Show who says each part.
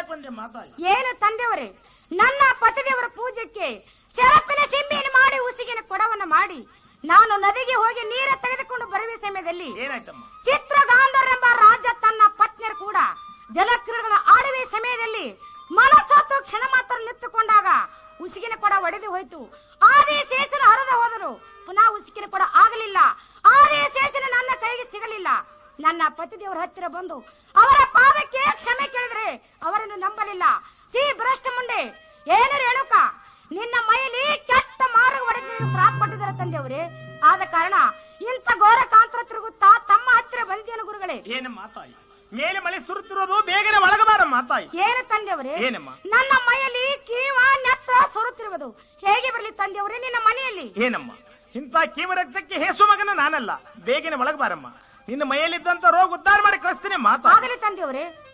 Speaker 1: ಯಾಕೆ ಬಂದೆ ಮಾತಾಯಿ
Speaker 2: ಏನು ತಂದೆಯವರೇ ನನ್ನ ಪತಿದೇವರ ಪೂಜೆಗೆ ಶರಪ್ಪಿನ ಸಿಂಬಿಯನ್ನು ಮಾಡಿ ಉಸಿಗಿನ ಕೊಡವನ್ನ ಮಾಡಿ ನಾನು ನದಿಗೆ ಹೋಗಿ ನೀರ ತೆಗೆದುಕೊಂಡು ಬರುವ ಸಮಯದಲ್ಲಿ
Speaker 1: ಏನಾಯ್ತಮ್ಮ
Speaker 2: ಚಿತ್ರಗಾಂಧರೆಂಬ ರಾಜ ತನ್ನ ಪತ್ನಿಯರು ಕೂಡ ಜಲಕ್ರೀಡೆಗಳ ಆಡುವೆ ಸಮಯದಲ್ಲಿ ಮನಸ್ಸತ್ತು ಕ್ಷಣ ಮಾತ್ರ ನಿಂತುಕೊಂಡಾಗ ಉಸಿಗಿನ ಕೊಡ ಒಡೆದು ಹೋಯ್ತು ಆದಿ ಶೇಷನ ಹರಿದು ಹೋದರು ಪುನಃ ಉಸಿಕಿನ ಕೊಡ ಆಗಲಿಲ್ಲ ಆದಿ ಶೇಷನ ನನ್ನ ಕೈಗೆ ಸಿಗಲಿಲ್ಲ ನನ್ನ ಪತಿದೇವರ ಹತ್ತಿರ ಬಂದು ಅವರ ಪಾದಕ್ಕೆ ಕ್ಷಮೆ ಕೇಳಿದ್ರೆ ಅವರನ್ನು ನಂಬಲಿಲ್ಲ ಚೀ ಭ್ರಷ್ಟ ಮುಂಡೆ ಏನು ರೇಣುಕ ನಿನ್ನ ಮೈಯಲ್ಲಿ ಕೆಟ್ಟ ಮಾರ್ಗ ಒಡೆದು ಶ್ರಾಪ ಕೊಟ್ಟಿದ್ದಾರೆ ತಂದೆಯವರೇ ಆದ ಕಾರಣ ಇಂಥ ಘೋರ ಕಾಂತರ ತಿರುಗುತ್ತಾ ತಮ್ಮ ಹತ್ತಿರ ಬಂದಿದ್ದೇನು ಗುರುಗಳೇ
Speaker 1: ಏನು ಮಾತಾಯಿ ಮೇಲೆ ಮಳೆ ಸುರುತ್ತಿರೋದು ಬೇಗನೆ ಒಳಗಬಾರ ಮಾತಾಯಿ
Speaker 2: ಏನು ತಂದೆಯವರೇ
Speaker 1: ಏನಮ್ಮ?
Speaker 2: ನನ್ನ ಮೈಯಲ್ಲಿ ಕೀವ ನೆತ್ರ ಸೊರುತ್ತಿರುವುದು ಹೇಗೆ ಬರಲಿ ತಂದೆಯವರೇ ನಿನ್ನ ಮನೆಯಲ್ಲಿ
Speaker 1: ಏನಮ್ಮ ಇಂಥ ಕೀವ ರಕ್ತಕ್ಕೆ ಹೇಸು ಮಗನ ನಾನಲ್ಲ ಬೇಗನೆ ಒಳಗಬಾರಮ್ಮ ನಿನ್ನ ಮೈಯಲ್ಲಿದ್ದಂತ ರೋಗ ಉದ್ಧಾರ ಮಾಡಿ ಕಳಿಸ್ತೀನಿ ಮಾತಾ
Speaker 2: ಆಗಲಿ ತಂದೆಯವರೇ